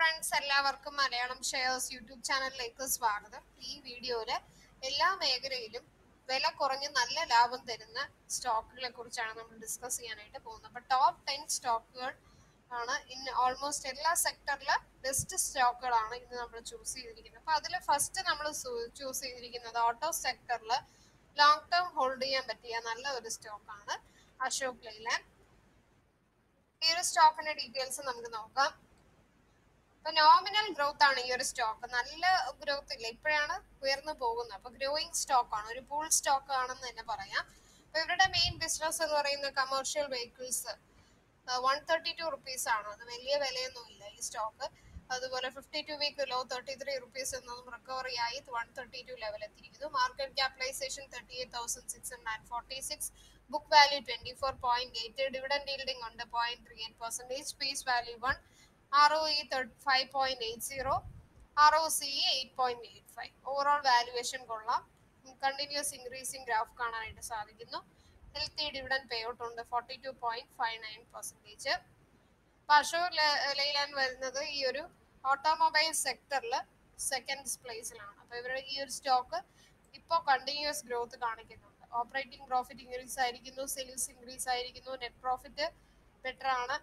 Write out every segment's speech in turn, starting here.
friends എല്ലാവർക്കും Malayalam shares YouTube ചാനലിലേക്ക് സ്വാഗതം ഈ വീഡിയോയില് എല്ലാ മേഖലയിലും വില കുറഞ്ഞ് നല്ല ലാഭം തരുന്ന സ്റ്റോക്കുകളെ കുറിച്ചാണ് നമ്മൾ ഡിസ്കസ് ചെയ്യാനായിട്ട് പോകുന്നത് അപ്പൊ ടോപ്പ് ടെൻ സ്റ്റോക്കുകൾ ആണ് ഇന്ന് ഓൾമോസ്റ്റ് എല്ലാ സെക്ടറിലെ ബെസ്റ്റ് സ്റ്റോക്കുകളാണ് ഇന്ന് നമ്മൾ ചൂസ് ചെയ്തിരിക്കുന്നത് അപ്പൊ അതിൽ ഫസ്റ്റ് നമ്മൾ ചൂസ് ചെയ്തിരിക്കുന്നത് ഓട്ടോ സെക്ടറിൽ ലോങ് ടേം ഹോൾഡ് ചെയ്യാൻ പറ്റിയ നല്ല ഒരു സ്റ്റോക്കാണ് അശോക് ലൈലാൻഡ് ഈ ഒരു സ്റ്റോക്കിന്റെ ഡീറ്റെയിൽസ് നമുക്ക് നോക്കാം അപ്പൊ നോമിനൽ ഗ്രോത്ത് ആണ് ഈ ഒരു സ്റ്റോക്ക് നല്ല ഗ്രോത്ത് ഇല്ല ഇപ്പോഴാണ് ഉയർന്നു പോകുന്നത് അപ്പൊ ഗ്രോയിങ് സ്റ്റോക്ക് ആണ് ഒരു പൂൾ സ്റ്റോക്ക് ആണെന്ന് തന്നെ പറയാം അപ്പൊ ഇവരുടെ മെയിൻ ബിസിനസ് എന്ന് പറയുന്ന commercial vehicles one thirty two rupees ആണ് അത് വലിയ വിലയൊന്നും ഇല്ല ഈ സ്റ്റോക്ക് അതുപോലെ fifty two week low thirty three rupees എന്നതും റിക്കവറി ആയി വൺ തേർട്ടി ടു ലെവൽ എത്തിയിരിക്കുന്നു market capitalisation thirty eight thousand six hundred forty six book value twenty four point eight dividend yielding ഉണ്ട് point three eight percentage face value one R O E five point eight zero R O C eight point eight five overall valuation കൊള്ളാം continuous increasing graph കാണാനായിട്ട് സാധിക്കുന്നു healthy dividend pay out ഉണ്ട് forty two point five nine percentage അപ്പൊ Ashok Leyland വരുന്നത് ഈ ഒരു automobile സെക്ടറിൽ second പ്ലേസിലാണ് അപ്പൊ ഇവരുടെ ഈ ഒരു സ്റ്റോക്ക് ഇപ്പോൾ കണ്ടിന്യൂസ് ഗ്രോത്ത് കാണിക്കുന്നുണ്ട് ഓപ്പറേറ്റിംഗ് പ്രോഫിറ്റ് ഇൻക്രീസ് ആയിരിക്കുന്നു സെയിൽസ് ഇൻക്രീസ് ആയിരിക്കുന്നു നെറ്റ് പ്രോഫിറ്റ് ബെറ്റർ ആണ്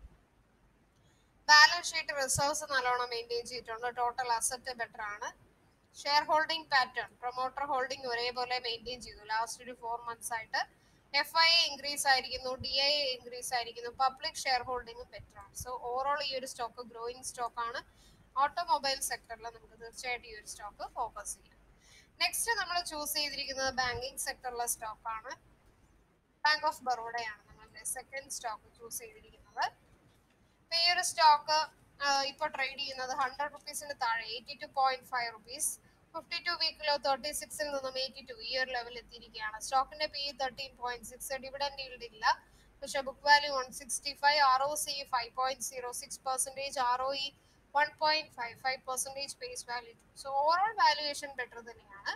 ബാലൻസ് ഷീറ്റ് റിസർവ്സ് നല്ലോണം മെയിൻറ്റെയിൻ ചെയ്തിട്ടുണ്ട് ടോട്ടൽ അസറ്റ് ബെറ്റർ ആണ് share holding pattern promoter holding ഒരേപോലെ മെയിൻറ്റെയിൻ ചെയ്തു ലാസ്റ്റ് ഒരു ഫോർ മന്ത്സ് ആയിട്ട് എഫ് ഐ എ ഇൻക്രീസ് ആയിരിക്കുന്നു ഡി ഐ എ ഇൻക്രീസ് ആയിരിക്കുന്നു പബ്ലിക് ഷെയർ ഹോൾഡിംഗും ബെറ്റർ ആണ് സോ ഓവറോൾ ഈ ഒരു സ്റ്റോക്ക് ഗ്രോയിങ് സ്റ്റോക്ക് ആണ് ഓട്ടോമൊബൈൽ സെക്ടറിൽ നമുക്ക് തീർച്ചയായിട്ടും ഈ ഒരു സ്റ്റോക്ക് ഫോക്കസ് ചെയ്യാം നെക്സ്റ്റ് നമ്മൾ ചൂസ് ചെയ്തിരിക്കുന്നത് ബാങ്കിങ് സെക്ടറിലെ സ്റ്റോക്ക് ആണ് ബാങ്ക് ഓഫ് ബറോഡയാണ് നമ്മളുടെ സെക്കൻഡ് സ്റ്റോക്ക് ചൂസ് ചെയ്തിരിക്കുന്നത് ഇപ്പൊ ഈ ഒരു സ്റ്റോക്ക് ഇപ്പൊ ട്രേഡ് ചെയ്യുന്നത് ഹൺഡ്രഡ് റുപ്പീസിന് താഴെ eighty two point five rupees fifty two വീക്കിലോ തേർട്ടി സിക്സിൽ നിന്നും എയ്റ്റി ടു ഈ ഒരു ലെവൽ എത്തിയിരിക്കുകയാണ് സ്റ്റോക്കിന്റെ P thirteen point six dividend yield ഇല്ല പക്ഷെ book value one sixty five R O C five point zero six percentage R O E one point five five percentage face value so overall valuation better തന്നെയാണ്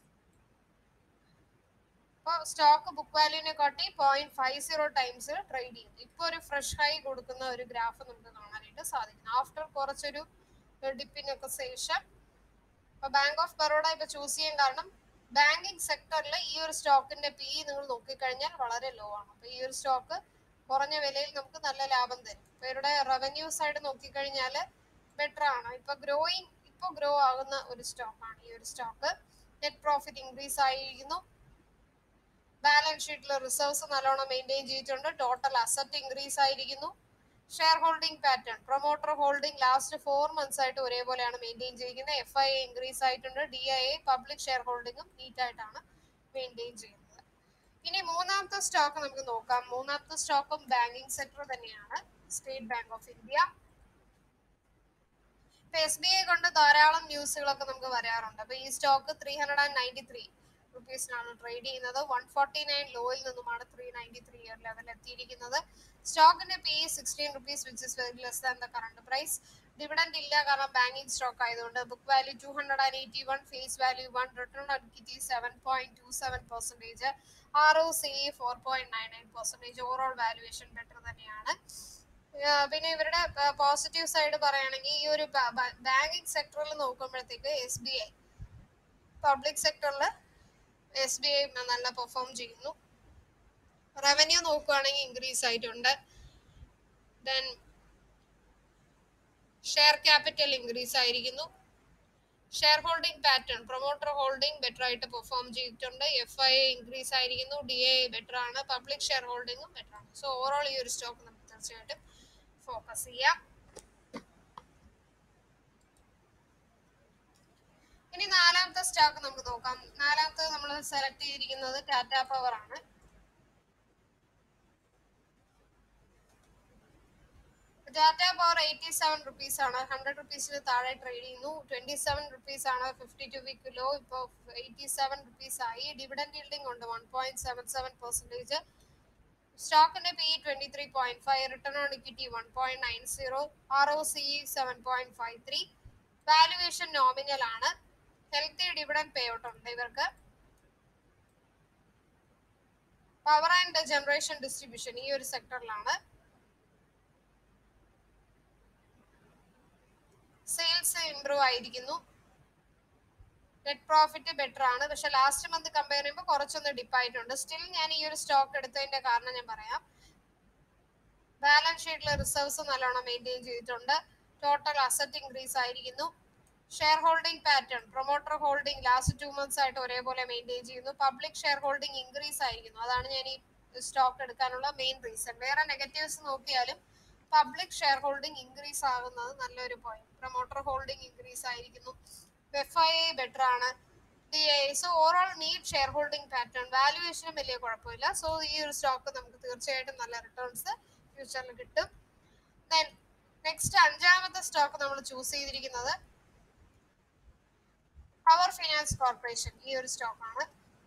ഇപ്പോൾ stock book വാല്യൂനെ കാട്ടി point five zero times trade ചെയ്യുന്നു ഇപ്പോൾ ഒരു fresh high കൊടുക്കുന്ന ഒരു graph നമുക്ക് കാണാനായിട്ട് സാധിക്കുന്നു ആഫ്റ്റർ കുറച്ചൊരു ഡിപ്പിനൊക്കെ ശേഷം ഇപ്പൊ ബാങ്ക് ഓഫ് ബറോഡ ഇപ്പൊ ചൂസ് ചെയ്യാൻ കാരണം ബാങ്കിങ് സെക്ടറിൽ ഈ ഒരു സ്റ്റോക്കിന്റെ പി നിങ്ങൾ നോക്കിക്കഴിഞ്ഞാൽ വളരെ ലോ ആണ് അപ്പൊ ഈ ഒരു സ്റ്റോക്ക് കുറഞ്ഞ വിലയിൽ നമുക്ക് നല്ല ലാഭം തരും ഇപ്പൊ ഇവരുടെ റവന്യൂ സൈഡ് നോക്കിക്കഴിഞ്ഞാൽ ബെറ്റർ ആണ് ഇപ്പൊ ഗ്രോയിങ് ഇപ്പൊ ഗ്രോ ആകുന്ന ഒരു സ്റ്റോക്കാണ് ഈ ഒരു സ്റ്റോക്ക് നെറ്റ് പ്രോഫിറ്റ് ഇൻക്രീസ് ആയിരിക്കുന്നു ബാലൻസ് ഷീറ്റിൽ റിസർവ്സ് നല്ലോണം മെയിൻറ്റെയിൻ ചെയ്തിട്ടുണ്ട് ടോട്ടൽ അസറ്റ് ഇൻക്രീസ് ആയിരിക്കുന്നു share holding pattern promoter holding last four months ആയിട്ട് ഒരേപോലെയാണ് മെയിൻറ്റെയിൻ ചെയ്തിരിക്കുന്നത് എഫ് ഐ എ ഇൻക്രീസ് ആയിട്ടുണ്ട് D I A public share ഹോൾഡിംഗും നീറ്റ് ആയിട്ടാണ് മെയിൻറ്റെയിൻ ചെയ്യുന്നത് ഇനി മൂന്നാമത്തെ സ്റ്റോക്ക് നമുക്ക് നോക്കാം മൂന്നാമത്തെ സ്റ്റോക്കും ബാങ്കിങ് സെക്ടർ തന്നെയാണ് സ്റ്റേറ്റ് ബാങ്ക് ഓഫ് ഇന്ത്യ ഇപ്പൊ എസ് ബി ഐ കൊണ്ട് ധാരാളം ന്യൂസുകളൊക്കെ നമുക്ക് വരാറുണ്ട് അപ്പൊ ഈ stock three hundred and ninety three റുപ്പീസിനാണ് ട്രേഡ് ചെയ്യുന്നത് വൺ ഫോർട്ടി നയൻ ലോയിൽ നിന്നുമാണ് three ninety three year level എത്തിയിരിക്കുന്നത് സ്റ്റോക്കിന്റെ P sixteen rupees which is very less than the current price dividend ഇല്ല കാരണം ബാങ്കിങ് സ്റ്റോക്ക് ആയതുകൊണ്ട് book value two hundred and eighty one face value one return equity seven point two seven percentage R O C four point nine nine percentage overall valuation better തന്നെയാണ് പിന്നെ ഇവരുടെ positive side പറയുകയാണെങ്കിൽ ഈ ഒരു banking സെക്ടറിൽ നോക്കുമ്പോഴത്തേക്ക് S B I public സെക്ടറിൽ S B I നല്ല പെർഫോം ചെയ്യുന്നു റവന്യൂ നോക്കുകയാണെങ്കിൽ ഇൻക്രീസ് ആയിട്ടുണ്ട് ദെൻ ഷെയർ ക്യാപിറ്റൽ ഇൻക്രീസ് ആയിരിക്കുന്നു share holding pattern promoter holding better ആയിട്ട് പെർഫോം ചെയ്തിട്ടുണ്ട് എഫ് ഐ ഇൻക്രീസ് ആയിരിക്കുന്നു ഡി ഐ ബെറ്റർ ആണ് പബ്ലിക് ഷെയർ ഹോൾഡിംഗും ബെറ്റർ ആണ് സോ ഓവറോൾ ഈ ഒരു സ്റ്റോക്ക് നമുക്ക് തീർച്ചയായിട്ടും ഫോക്കസ് ചെയ്യാം ഇനി നാലാമത്തെ സ്റ്റോക്ക് നമുക്ക് നോക്കാം നാലാമത്തെ നമ്മൾ സെലക്ട് ചെയ്തിരിക്കുന്നത് ടാറ്റ പവർ ആണ് Tata power eighty seven rupees ആണ് ഹൺഡ്രഡ് റുപ്പീസിന് താഴെ ട്രേഡ് ചെയ്യുന്നു ട്വന്റി സെവൻ റുപ്പീസ് ആണ് ഫിഫ്റ്റി ടു വീക്ക് ലോ ഇപ്പോൾ എയ്റ്റി സെവൻ റുപ്പീസ് ആയി ഡിവിഡൻഡ് ഈൽഡിംഗ് ഉണ്ട് one point seven seven percentage സ്റ്റോക്കിന്റെ P twenty three point five return on equity one point nine zero R O C seven point five three valuation nominal ആണ് healthy dividend pay out ഉണ്ട് ഇവർക്ക് power and generation distribution ഈ ഒരു സെക്ടറിലാണ് improve ആയിരിക്കുന്നു net profit better ആണ് പക്ഷെ last month compare ചെയ്യുമ്പോൾ കുറച്ചൊന്ന് ഡിപ്പ് ആയിട്ടുണ്ട് സ്റ്റിൽ ഞാൻ ഈ ഒരു സ്റ്റോക്ക് എടുത്തതിന്റെ കാരണം ഞാൻ പറയാം ബാലൻസ് ഷീറ്റിലെ റിസർവ്സ് നല്ലോണം മെയിൻറ്റെയിൻ ചെയ്തിട്ടുണ്ട് ടോട്ടൽ അസറ്റ് ഇൻക്രീസ് ആയിരിക്കുന്നു share holding pattern promoter holding last two months ആയിട്ട് ഒരേപോലെ മെയിൻറ്റെയിൻ ചെയ്യുന്നു പബ്ലിക് ഷെയർ ഹോൾഡിംഗ് ഇൻക്രീസ് ആയിരിക്കുന്നു അതാണ് ഞാൻ ഈ സ്റ്റോക്ക് എടുക്കാനുള്ള മെയിൻ റീസൺ വേറെ നെഗറ്റീവ്സ് നോക്കിയാലും പബ്ലിക് ഷെയർ ഹോൾഡിംഗ് ഇൻക്രീസ് ആകുന്നത് നല്ലൊരു പോയിന്റ് പ്രൊമോട്ടർ ഹോൾഡിംഗ് ഇൻക്രീസ് ആയിരിക്കുന്നു എഫ് ഐ ബെറ്റർ ആണ് D I so overall need share holding pattern വാല്യുവേഷനും വലിയ കുഴപ്പമില്ല സോ ഈ ഒരു സ്റ്റോക്ക് നമുക്ക് തീർച്ചയായിട്ടും നല്ല റിട്ടേൺസ് ഫ്യൂച്ചറിൽ കിട്ടും ദെൻ നെക്സ്റ്റ് അഞ്ചാമത്തെ സ്റ്റോക്ക് നമ്മൾ ചൂസ് ചെയ്തിരിക്കുന്നത് പവർ ഫിനാൻസ് കോർപ്പറേഷൻ ഈ ഒരു സ്റ്റോക്ക് ആണ്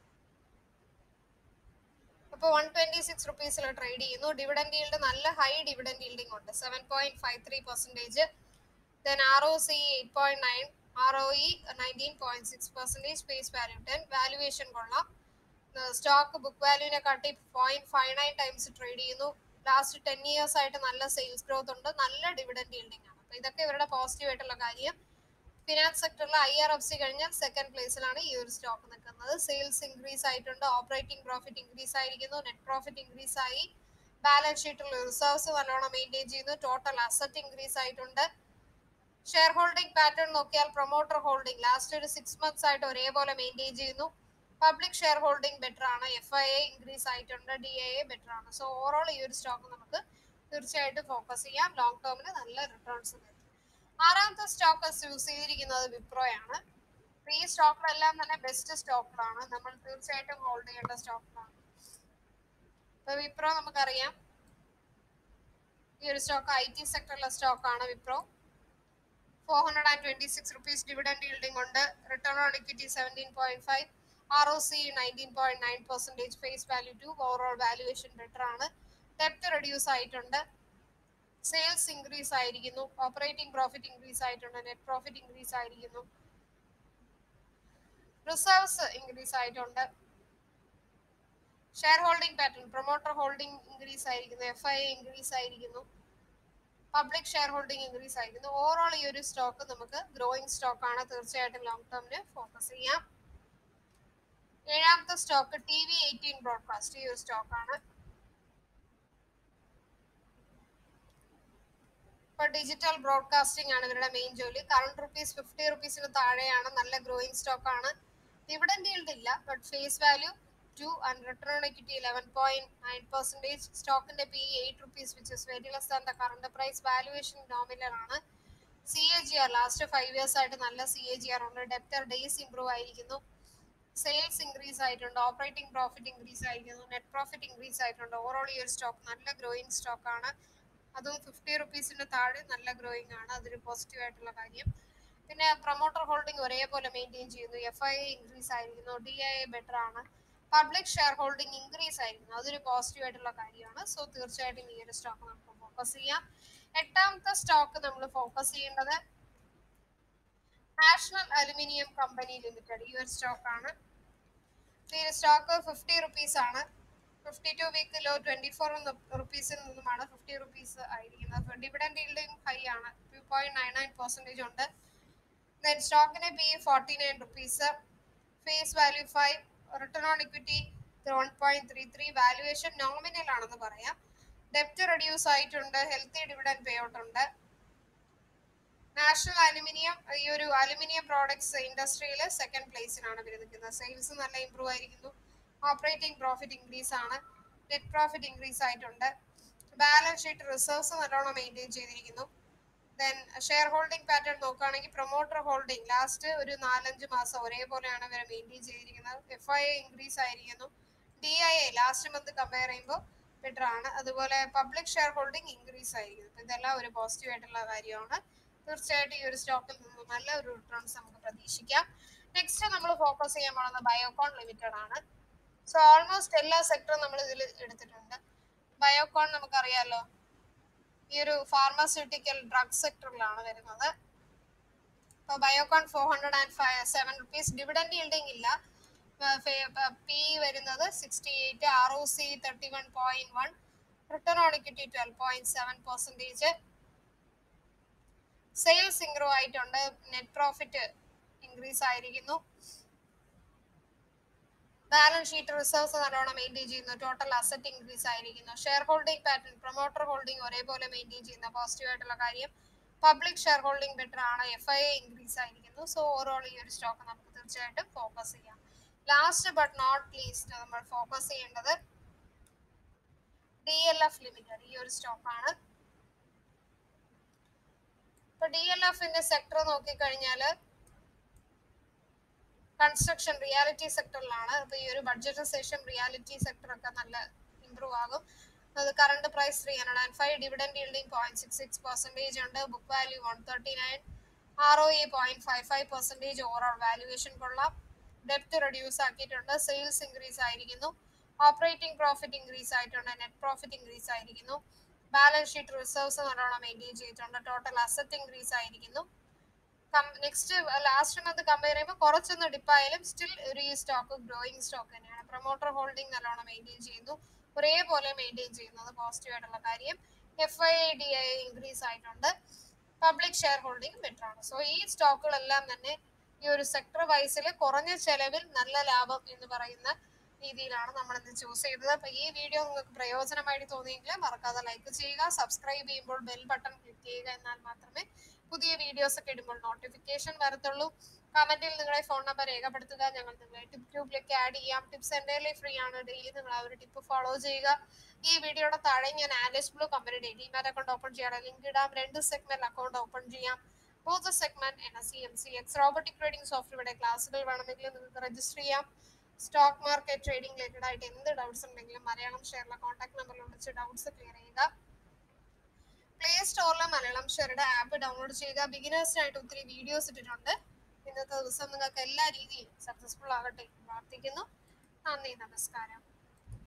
ഇപ്പോൾ വൺ ട്വന്റി സിക്സ് റുപ്പീസിൽ ട്രേഡ് ചെയ്യുന്നു ഡിവിഡൻഡ് ഈൽഡ് നല്ല ഹൈ ഡിവിഡൻഡ് ഈൽഡിംഗ് ഉണ്ട് seven point five three percentage then R O C eight point nine R O E nineteen point six percentage face value ten valuation കൊള്ളാം stock book വാല്യൂവിനെ കാട്ടി point five nine times trade ചെയ്യുന്നു last ten years ആയിട്ട് നല്ല sales growth ഉണ്ട് നല്ല dividend yielding ആണ് അപ്പോൾ ഇതൊക്കെ ഇവരുടെ പോസിറ്റീവ് ആയിട്ടുള്ള കാര്യം ഫിനാൻസ് സെക്ടറിൽ ഐ ആർ എഫ് സി കഴിഞ്ഞാൽ സെക്കൻഡ് പ്ലേസിലാണ് ഈ ഒരു സ്റ്റോക്ക് നിൽക്കുന്നത് സെയിൽസ് ഇൻക്രീസ് ആയിട്ടുണ്ട് ഓപ്പറേറ്റിംഗ് പ്രോഫിറ്റ് ഇൻക്രീസ് ആയിരിക്കുന്നു നെറ്റ് പ്രോഫിറ്റ് ഇൻക്രീസ് ആയി ബാലൻസ് ഷീറ്റിൽ റിസർവ്സ് നല്ലോണം മെയിൻറ്റെയിൻ ചെയ്യുന്നു ടോട്ടൽ അസറ്റ് ഇൻക്രീസ് ആയിട്ടുണ്ട് ഷെയർ ഹോൾഡിംഗ് പാറ്റേൺ നോക്കിയാൽ പ്രൊമോട്ടർ ഹോൾഡിംഗ് ലാസ്റ്റ് ഒരു സിക്സ് മന്ത്സ് ആയിട്ട് ഒരേപോലെ മെയിൻറ്റെയിൻ ചെയ്യുന്നു പബ്ലിക് ഷെയർ ഹോൾഡിംഗ് ബെറ്റർ ആണ് എഫ് ഐ എ ഇൻക്രീസ് ആയിട്ടുണ്ട് ഡി ഐ എ ബെറ്റർ ആണ് സോ ഓവറോൾ ഈ ഒരു സ്റ്റോക്ക് നമുക്ക് തീർച്ചയായിട്ടും ഫോക്കസ് ചെയ്യാം ലോങ് ടേമിന് നല്ല റിട്ടേൺസ് തരും ആറാമത്തെ സ്റ്റോക്ക് യൂസ് ചെയ്തിരിക്കുന്നത് വിപ്രോയാണ് ഈ സ്റ്റോക്കിലെല്ലാം തന്നെ ബെസ്റ്റ് സ്റ്റോക്കുകളാണ് നമ്മൾ തീർച്ചയായിട്ടും ഹോൾഡ് ചെയ്യേണ്ട സ്റ്റോക്കുകളാണ് ഇപ്പൊ വിപ്രോ നമുക്കറിയാം ഈ ഒരു സ്റ്റോക്ക് ഐ ടി സെക്ടറിലെ സ്റ്റോക്കാണ് Wipro four hundred and twenty six rupees dividend yielding ഉണ്ട് return on equity seventeen point five R O C nineteen point nine percentage face value two overall valuation better ആണ് ഡെപ്റ്റ് റെഡ്യൂസ് ആയിട്ടുണ്ട് sales increase ആയിരിക്കുന്നു operating profit increase ആയിട്ടുണ്ട് net profit increase ആയിരിക്കുന്നു reserves increase ആയിട്ടുണ്ട് share holding pattern promoter holding increase ആയിരിക്കുന്നു F I increase ആയിരിക്കുന്നു public share holding increase ആയിരിക്കുന്നു ഓവറോൾ ഈ ഒരു സ്റ്റോക്ക് നമുക്ക് ഗ്രോയിങ് സ്റ്റോക്ക് ആണ് തീർച്ചയായിട്ടും ലോങ് ടേമിന് ഫോക്കസ് ചെയ്യാം ഏഴാമത്തെ stock T V eighteen broadcast ഈ ഒരു സ്റ്റോക്ക് ആണ് ഇപ്പൊ ഡിജിറ്റൽ ബ്രോഡ്കാസ്റ്റിംഗ് ആണ് ഇവരുടെ മെയിൻ ജോലി കറണ്ട് റുപ്പീസ് ഫിഫ്റ്റി റുപ്പീസിന് താഴെയാണ് നല്ല ഗ്രോയിങ് സ്റ്റോക്ക് ആണ് ഡിവിഡൻഡ് ഈൽഡ് ഇല്ല but face value two and return equity eleven point nine percentage സ്റ്റോക്കിന്റെ P eight rupees which is very less than the current price valuation nominal ആണ് C A G R last five years ആയിട്ട് നല്ല C A G R ഉണ്ട് debtor days improve ആയിരിക്കുന്നു sales increase ആയിട്ടുണ്ട് operating profit increase ആയിരിക്കുന്നു net profit increase ആയിട്ടുണ്ട് overall ഈ ഒരു സ്റ്റോക്ക് നല്ല ഗ്രോയിങ് സ്റ്റോക്ക് ആണ് അതും ഫിഫ്റ്റി റുപ്പീസിന്റെ താഴെ നല്ല ഗ്രോയിങ് ആണ് അതൊരു പോസിറ്റീവ് ആയിട്ടുള്ള കാര്യം പിന്നെ പ്രൊമോട്ടർ ഹോൾഡിംഗ് ഒരേപോലെ മെയിൻറ്റെയിൻ ചെയ്യുന്നു എഫ് ഐ ഇൻക്രീസ് ആയിരിക്കുന്നു ഡി ഐ ബെറ്റർ ആണ് പബ്ലിക് ഷെയർ ഹോൾഡിംഗ് ഇൻക്രീസ് ആയിരിക്കുന്നു അതൊരു പോസിറ്റീവ് ആയിട്ടുള്ള കാര്യമാണ് സോ തീർച്ചയായിട്ടും ഈ ഒരു സ്റ്റോക്ക് നമുക്ക് ഫോക്കസ് ചെയ്യാം എട്ടാമത്തെ സ്റ്റോക്ക് നമ്മൾ ഫോക്കസ് ചെയ്യേണ്ടത് നാഷണൽ അലുമിനിയം കമ്പനി ലിമിറ്റഡ് ഈ ഒരു സ്റ്റോക്ക് ആണ് ഈ ഒരു സ്റ്റോക്ക് ഫിഫ്റ്റി റുപ്പീസ് ആണ് fifty two week low twenty four റുപ്പീസിൽ നിന്നുമാണ് ഫിഫ്റ്റി റുപ്പീസ് ആയിരിക്കുന്നത് ഡിവിഡൻഡ് ഈൽഡിംഗ് ഹൈ ആണ് two point nine nine percentage ഉണ്ട് ദെൻ സ്റ്റോക്കിന് P forty nine rupees face value five return on equity one point three three valuation nominal ആണെന്ന് പറയാം ഡെപ്റ്റ് reduce ആയിട്ടുണ്ട് ഹെൽത്തി ഡിവിഡൻഡ് പേ ഔട്ട് ഉണ്ട് national aluminium ഈ ഒരു അലുമിനിയം പ്രോഡക്ട്സ് ഇൻഡസ്ട്രിയിൽ സെക്കൻഡ് പ്ലേസിലാണ് ഇവർ നിൽക്കുന്നത് സെയിൽസ് നല്ല ഇമ്പ്രൂവ് ആയിരിക്കുന്നു ഓപ്പറേറ്റിംഗ് പ്രോഫിറ്റ് ഇൻക്രീസ് ആണ് നെറ്റ് പ്രോഫിറ്റ് ഇൻക്രീസ് ആയിട്ടുണ്ട് ബാലൻസ് ഷീറ്റ് റിസർവ്സ് നല്ലോണം മെയിൻറ്റെയിൻ ചെയ്തിരിക്കുന്നു ദെൻ ഷെയർ ഹോൾഡിംഗ് പാറ്റേൺ നോക്കുകയാണെങ്കിൽ പ്രൊമോട്ടർ ഹോൾഡിംഗ് ലാസ്റ്റ് ഒരു നാലഞ്ച് മാസം ഒരേപോലെയാണ് ഇവരെ മെയിൻറ്റെയിൻ ചെയ്തിരിക്കുന്നത് എഫ് ഐ ഇൻക്രീസ് ആയിരിക്കുന്നു D I A last month compare ചെയ്യുമ്പോൾ ബെറ്റർ ആണ് അതുപോലെ പബ്ലിക് ഷെയർ ഹോൾഡിംഗ് ഇൻക്രീസ് ആയിരിക്കുന്നു അപ്പൊ ഇതെല്ലാം ഒരു പോസിറ്റീവ് ആയിട്ടുള്ള കാര്യമാണ് തീർച്ചയായിട്ടും ഈ ഒരു സ്റ്റോക്കിൽ നിന്ന് നല്ല ഒരു റിട്ടേൺസ് നമുക്ക് പ്രതീക്ഷിക്കാം നെക്സ്റ്റ് നമ്മൾ ഫോക്കസ് ചെയ്യാൻ പോകുന്നത് ബയോകോൺ ലിമിറ്റഡ് ആണ് സോ ഓൾമോസ്റ്റ് എല്ലാ സെക്ടറും നമ്മൾ ഇതിൽ എടുത്തിട്ടുണ്ട് ബയോകോൺ നമുക്കറിയാലോ ഈ ഒരു ഫാർമസ്യൂട്ടിക്കൽ ഡ്രഗ് സെക്ടറിലാണ് വരുന്നത് അപ്പോൾ Biocon four hundred and five seven rupees dividend yielding ഇല്ല പി വരുന്നത് sixty eight R O C thirty one point one return on equity twelve point seven percentage sales improve ആയിട്ടുണ്ട് നെറ്റ് പ്രോഫിറ്റ് ഇൻക്രീസ് ആയിരിക്കുന്നു balance sheet reserves നല്ലോണം maintain ചെയ്യുന്നു total asset increase ആയിരിക്കുന്നു share holding pattern promoter holding ഒരേപോലെ maintain ചെയ്യുന്ന positive ആയിട്ടുള്ള കാര്യം public share holding better ആണ് എഫ് ഐ എ ഇൻക്രീസ് ആയിരിക്കുന്നു സോ ഓവറോൾ ഈ ഒരു സ്റ്റോക്ക് നമുക്ക് തീർച്ചയായിട്ടും ഫോക്കസ് ചെയ്യാം ലാസ്റ്റ് ബട്ട് നോട്ട് ലീസ്റ്റ് നമ്മൾ ഫോക്കസ് ചെയ്യേണ്ടത് ഡി എൽ എഫ് ലിമിറ്റഡ് ഈ ഒരു സ്റ്റോക്കാണ് ഇപ്പൊ ഡി എൽ എഫിന്റെ സെക്ടർ നോക്കിക്കഴിഞ്ഞാല് കൺസ്ട്രക്ഷൻ റിയാലിറ്റി സെക്ടറിലാണ് അപ്പൊ ഈ ഒരു ബഡ്ജറ്റിന് ശേഷം റിയാലിറ്റി സെക്ടർ ഒക്കെ നല്ല ഇമ്പ്രൂവ് ആകും അത് current price three hundred and five dividend yielding point six six percentage ഉണ്ട് book value one thirty nine R O E point five five percentage overall valuation കൊള്ളാം ഡെപ്ത് റെഡ്യൂസ് ആക്കിയിട്ടുണ്ട് സെയിൽസ് ഇൻക്രീസ് ആയിരിക്കുന്നു operating profit increase ആയിട്ടുണ്ട് net profit increase ആയിരിക്കുന്നു balance sheet reserves നല്ലോണം maintain ചെയ്തിട്ടുണ്ട് total asset increase ആയിരിക്കുന്നു നെക്സ്റ്റ് ലാസ്റ്റ് മന്ത് കമ്പയർ ചെയ്യുമ്പോൾ കുറച്ചൊന്ന് ഡിപ്പായാലും സ്റ്റിൽ ഒരു ഈ സ്റ്റോക്ക് ഗ്രോയിങ് സ്റ്റോക്ക് തന്നെയാണ് പ്രൊമോട്ടർ ഹോൾഡിംഗ് നല്ലോണം മെയിൻറ്റെയിൻ ചെയ്യുന്നു ഒരേപോലെ മെയിൻറ്റെയിൻ ചെയ്യുന്നത് പോസിറ്റീവ് ആയിട്ടുള്ള കാര്യം F I D I increase ആയിട്ടുണ്ട് പബ്ലിക് ഷെയർ ഹോൾഡിംഗ് ബെറ്റർ ആണ് സോ ഈ സ്റ്റോക്കുകളെല്ലാം തന്നെ ഈ ഒരു സെക്ടർ വൈസിൽ കുറഞ്ഞ ചെലവിൽ നല്ല ലാഭം എന്ന് പറയുന്ന രീതിയിലാണ് നമ്മൾ ഇന്ന് ചൂസ് ചെയ്തത് അപ്പൊ ഈ വീഡിയോ നിങ്ങൾക്ക് പ്രയോജനമായിട്ട് തോന്നിയെങ്കിൽ മറക്കാതെ ലൈക്ക് ചെയ്യുക സബ്സ്ക്രൈബ് ചെയ്യുമ്പോൾ ബെൽ ബട്ടൺ ക്ലിക്ക് ചെയ്യുക എന്നാൽ മാത്രമേ പുതിയ വീഡിയോസ് ഒക്കെ ഇടുമ്പോൾ നോട്ടിഫിക്കേഷൻ വരത്തുള്ളൂ കമന്റിൽ നിങ്ങളുടെ ഫോൺ നമ്പർ രേഖപ്പെടുത്തുക ഞങ്ങൾ നിങ്ങളെ ടിപ്പ് ഗ്രൂപ്പിലേക്ക് ആഡ് ചെയ്യാം ടിപ്സ് എൻ്റെ ഫ്രീ ആണ് ഡെയിലി നിങ്ങൾ ആ ഒരു ടിപ്പ് ഫോളോ ചെയ്യുക ഈ വീഡിയോയുടെ താഴെ ഞാൻ ആലിസ് ബ്ലൂ കമ്പനിയുടെ ഡിമാറ്റ് അക്കൗണ്ട് ഓപ്പൺ ചെയ്യാൻ ലിങ്ക് ഇടാം രണ്ട് സെഗ്മെന്റ് അക്കൗണ്ട് ഓപ്പൺ ചെയ്യാം both segment N S C M C X robotic trading സോഫ്റ്റ്വെയറുടെ ക്ലാസ്സുകൾ വേണമെങ്കിൽ നിങ്ങൾക്ക് രജിസ്റ്റർ ചെയ്യാം സ്റ്റോക്ക് മാർക്കറ്റ് ട്രേഡിംഗ് റിലേറ്റഡ് ആയിട്ട് എന്ത് ഡൗട്ട്സ് ഉണ്ടെങ്കിലും മലയാളം ഷെയറിലെ കോൺടാക്ട് നമ്പറിൽ വിളിച്ച് ഡൗട്ട്സ് ക്ലിയർ ചെയ്യുക പ്ലേ സ്റ്റോറിലെ മലയാളം ഷെയറുടെ ആപ്പ് ഡൗൺലോഡ് ചെയ്യുക ബിഗിനേഴ്സിനായിട്ട് ഒത്തിരി വീഡിയോസ് ഇട്ടിട്ടുണ്ട് ഇന്നത്തെ ദിവസം നിങ്ങൾക്ക് എല്ലാ രീതിയിലും സക്സസ്ഫുൾ ആകട്ടെ എന്ന് പ്രാർത്ഥിക്കുന്നു നന്ദി നമസ്കാരം